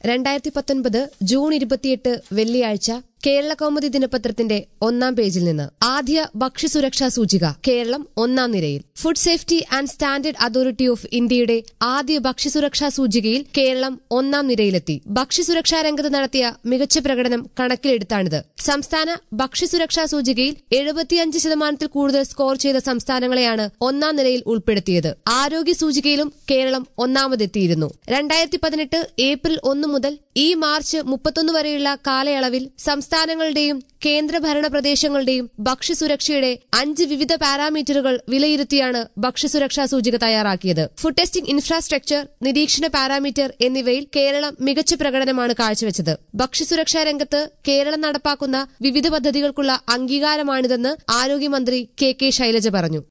രണ്ടായിരത്തി പത്തൊൻപത് ജൂൺ ഇരുപത്തിയെട്ട് വെള്ളിയാഴ്ച കേരള കൗമുദി ദിനപത്രത്തിന്റെ ഒന്നാം പേജിൽ നിന്ന് ആദ്യ ഭക്ഷ്യസുരക്ഷാ സൂചിക കേരളം ഒന്നാം നിരയിൽ food safety and standard authority of ഇന്ത്യയുടെ ആദ്യ ഭക്ഷ്യസുരക്ഷാ സൂചികയിൽ കേരളം ഒന്നാം നിരയിലെത്തി ഭക്ഷ്യസുരക്ഷാ രംഗത്ത് നടത്തിയ മികച്ച പ്രകടനം കണക്കിലെടുത്താണിത് സംസ്ഥാന ഭക്ഷ്യസുരക്ഷാ സൂചികയിൽ എഴുപത്തിയഞ്ച് ശതമാനത്തിൽ കൂടുതൽ സ്കോർ ചെയ്ത സംസ്ഥാനങ്ങളെയാണ് ഒന്നാം നിരയിൽ ഉൾപ്പെടുത്തിയത് ആരോഗ്യ സൂചികയിലും കേരളം ഒന്നാമതെത്തിയിരുന്നു രണ്ടായിരത്തി പതിനെട്ട് ഏപ്രിൽ ഒന്ന് മുതൽ ഈ മാർച്ച് മുപ്പത്തൊന്ന് വരെയുള്ള കാലയളവിൽ സംസ്ഥാനങ്ങളുടെയും കേന്ദ്രഭരണ പ്രദേശങ്ങളുടെയും ഭക്ഷ്യസുരക്ഷയുടെ അഞ്ച് വിവിധ പാരാമീറ്ററുകൾ വിലയിരുത്തിയാണ് ഭക്ഷ്യസുരക്ഷാ സൂചിക തയ്യാറാക്കിയത് ഫുഡ് ടെസ്റ്റിംഗ് ഇൻഫ്രാസ്ട്രക്ചർ നിരീക്ഷണ പാരാമീറ്റർ എന്നിവയിൽ കേരളം മികച്ച പ്രകടനമാണ് കാഴ്ചവെച്ചത് ഭക്ഷ്യസുരക്ഷാ രംഗത്ത് കേരളം നടപ്പാക്കുന്ന വിവിധ പദ്ധതികൾക്കുള്ള അംഗീകാരമാണിതെന്ന് ആരോഗ്യമന്ത്രി കെ കെ ശൈലജ പറഞ്ഞു